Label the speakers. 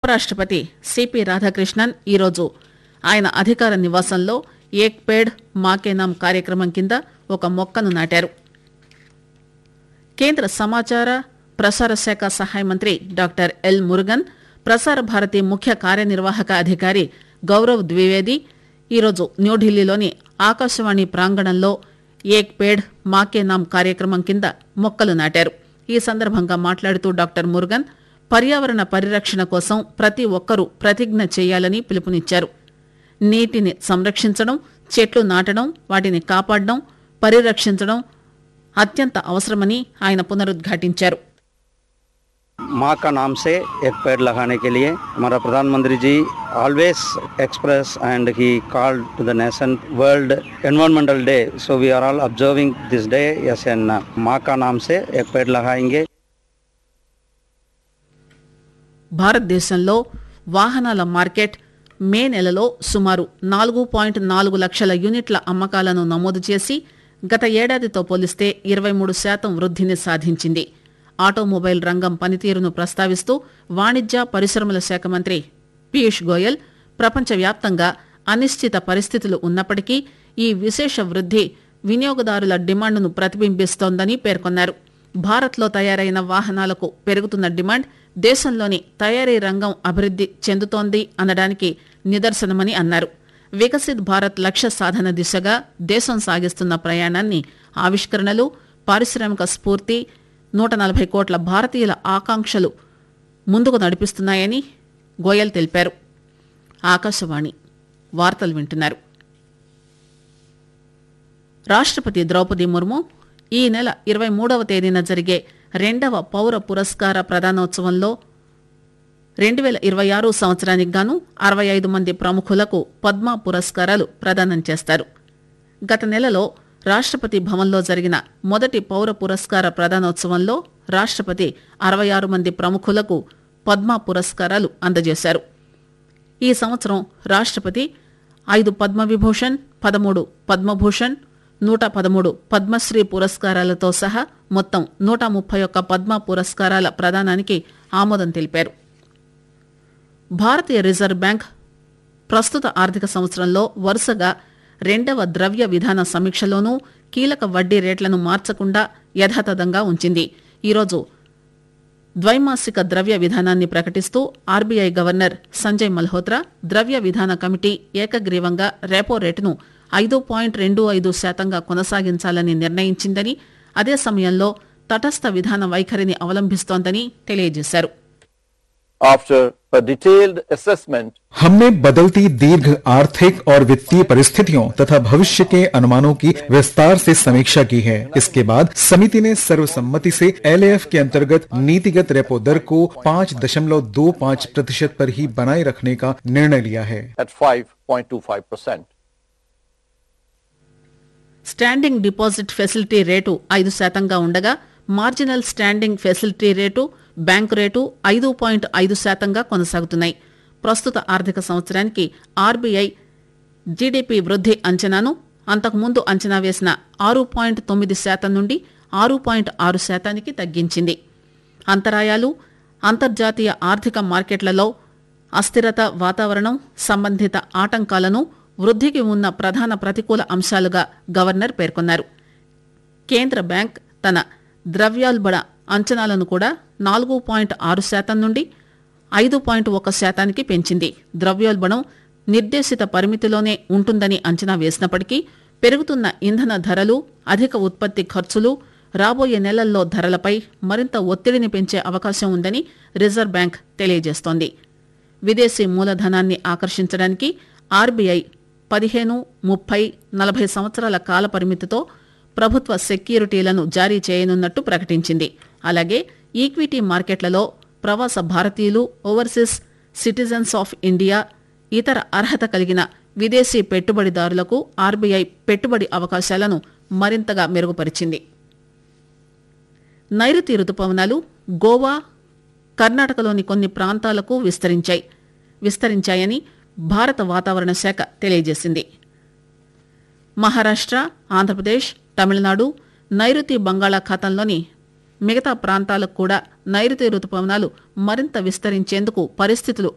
Speaker 1: ఉపరాష్టపతి సిపి రాధాకృష్ణన్ ఈరోజు ఆయన అధికార నివాసంలో ఏక్ పేడ్ మాకే నామ్ కార్యక్రమం కింద ఒక మొక్కను నాటారు కేంద్ర సమాచార ప్రసార శాఖ సహాయ మంత్రి డాక్టర్ ఎల్ మురుగన్ ప్రసార భారతి ముఖ్య కార్యనిర్వాహక అధికారి గౌరవ్ ద్వివేది ఈరోజు న్యూఢిల్లీలోని ఆకాశవాణి ప్రాంగణంలో ఏక్ పేడ్ మాకే నామ్ కార్యక్రమం కింద మొక్కలు నాటారు ఈ సందర్భంగా మాట్లాడుతూ డాక్టర్ మురుగన్ పర్యావరణ పరిరక్షణ కోసం ప్రతి ఒక్కరూ ప్రతిజ్ఞ చేయాలని పిలుపునిచ్చారు నీటిని సంరక్షించడం చెట్లు నాటడం వాటిని కాపాడడం పరిరక్షించడం అత్యంత అవసరమని ఆయన పునరుద్ఘాటించారు
Speaker 2: माँ का नाम से एक पेड़ लगाने के लिए हमारा प्रधानमंत्री जी always express and he called to the nation world environmental day so we are all observing this day yes एन माँ का नाम से एक पेड़ लगाएंगे
Speaker 1: భారతదేశంలో వాహనాల మార్కెట్ మే నెలలో సుమారు నాలుగు పాయింట్ నాలుగు లక్షల యూనిట్ల అమ్మకాలను నమోదు చేసి గత ఏడాదితో పోలిస్తే ఇరవై మూడు శాతం వృద్ధిని సాధించింది ఆటోమొబైల్ రంగం పనితీరును ప్రస్తావిస్తూ వాణిజ్య పరిశ్రమల శాఖ మంత్రి పీయూష్ గోయల్ ప్రపంచవ్యాప్తంగా అనిశ్చిత పరిస్థితులు ఉన్నప్పటికీ ఈ విశేష వృద్ధి వినియోగదారుల డిమాండ్ను ప్రతిబింబిస్తోందని పేర్కొన్నారు భారత్లో తయారైన వాహనాలకు పెరుగుతున్న డిమాండ్ దేశంలోని తయారీ రంగం అభివృద్ధి చెందుతోంది అనడానికి నిదర్శనమని అన్నారు వికసిత్ భారత్ లక్ష్య సాధన దిశగా దేశం సాగిస్తున్న ప్రయాణాన్ని ఆవిష్కరణలు పారిశ్రామిక స్ఫూర్తి నూట నలభై కోట్ల భారతీయుల ఆకాంక్షలు ముందుకు నడిపిస్తున్నాయని గోయల్ తెలిపారు ఆకాశవాణి వార్తలు వింటున్నారు రాష్ట్రపతి ద్రౌపది ముర్ము ఈ నెల ఇరవై మూడవ తేదీన జరిగే రెండవ పౌర పురస్కార ప్రదానోత్సవంలో రెండు వేల ఇరవై ఆరు సంవత్సరానికి గాను అరవై ఐదు మంది ప్రముఖులకు పద్మ పురస్కారాలు ప్రదానం చేస్తారు గత నెలలో రాష్ట్రపతి భవన్లో జరిగిన మొదటి పౌర పురస్కార ప్రదానోత్సవంలో రాష్ట్రపతి అరవై ఆరు మంది ప్రముఖులకు పద్మ పురస్కారాలు అందజేశారు ఈ సంవత్సరం రాష్ట్రపతి ఐదు పద్మవిభూషణ్ పదమూడు పద్మభూషణ్ నూట పదమూడు పద్మశ్రీ పురస్కారాలతో సహా మొత్తం నూట ముప్పై ఒక్క పద్మ పురస్కారాల ప్రదానానికి ఆమోదం తెలిపారు భారతీయ రిజర్వ్ బ్యాంక్ ప్రస్తుత ఆర్థిక సంవత్సరంలో వరుసగా రెండవ ద్రవ్య విధాన సమీక్షలోనూ కీలక వడ్డీ రేట్లను మార్చకుండా యథాతథంగా ఉంచింది ఈరోజు ద్వైమాసిక ద్రవ్య విధానాన్ని ప్రకటిస్తూ ఆర్బీఐ గవర్నర్ సంజయ్ మల్హోత్రా ద్రవ్య విధాన కమిటీ ఏకగ్రీవంగా రెపో రేటును ఐదు పాయింట్ రెండు ఐదు శాతంగా కొనసాగించాలని నిర్ణయించిందని అదే సమయంలో తటస్థ విధాన వైఖరిని అవలంబిస్తోందని తెలియజేశారు
Speaker 3: After a detailed assessment
Speaker 4: हमने बदलती दीर्घ आर्थिक और वित्तीय परिस्थितियों तथा भविष्य के अनुमानों की विस्तार से समीक्षा की है इसके बाद समिति ने सर्वसम्मति से एलएएफ के अंतर्गत नीतिगत रेपो दर को पाँच दशमलव दो पाँच प्रतिशत पर ही बनाए रखने का निर्णय लिया है
Speaker 3: at 5.25%.
Speaker 1: Standing deposit facility rate ఐదు శాతంగా ఉండగా marginal standing facility rate bank rate ఐదు పాయింట్ ఐదు శాతంగా కొనసాగుతున్నాయి ప్రస్తుత ఆర్థిక సంవత్సరానికి ఆర్బీఐ జీడీపీ వృద్ధి అంచనాను అంతకుముందు అంచనా వేసిన ఆరు పాయింట్ తొమ్మిది శాతం నుండి ఆరు పాయింట్ ఆరు శాతానికి తగ్గించింది అంతరాయాలు అంతర్జాతీయ ఆర్థిక మార్కెట్లలో అస్థిరత వాతావరణం సంబంధిత ఆటంకాలను వృద్ధికి ఉన్న ప్రధాన ప్రతికూల అంశాలుగా గవర్నర్ పేర్కొన్నారు కేంద్ర బ్యాంక్ తన ద్రవ్యోల్బణ అంచనాలను కూడా నాలుగు పాయింట్ ఆరు శాతం నుండి ఐదు పాయింట్ ఒక శాతానికి పెంచింది ద్రవ్యోల్బణం నిర్దేశిత పరిమితిలోనే ఉంటుందని అంచనా వేసినప్పటికీ పెరుగుతున్న ఇంధన ధరలు అధిక ఉత్పత్తి ఖర్చులు రాబోయే నెలల్లో ధరలపై మరింత ఒత్తిడిని పెంచే అవకాశం ఉందని రిజర్వ్ బ్యాంక్ తెలియజేస్తోంది విదేశీ మూలధనాన్ని ఆకర్షించడానికి ఆర్బీఐ పదిహేను ముప్పై నలభై సంవత్సరాల కాల పరిమితితో ప్రభుత్వ సెక్యూరిటీలను జారీ చేయనున్నట్టు ప్రకటించింది అలాగే ఈక్విటీ మార్కెట్లలో ప్రవాస భారతీయులు ఓవర్సీస్ సిటిజన్స్ ఆఫ్ ఇండియా ఇతర అర్హత కలిగిన విదేశీ పెట్టుబడిదారులకు ఆర్బీఐ పెట్టుబడి అవకాశాలను మరింతగా మెరుగుపరిచింది నైరుతి రుతుపవనాలు గోవా కర్ణాటకలోని కొన్ని ప్రాంతాలకు విస్తరించాయి విస్తరించాయని భారత వాతావరణ శాఖ తెలియజేసింది మహారాష్ట్ర ఆంధ్రప్రదేశ్ తమిళనాడు నైరుతి బంగాళాఖాతంలోని మిగతా ప్రాంతాలకు కూడా నైరుతి రుతుపవనాలు మరింత విస్తరించేందుకు పరిస్థితులు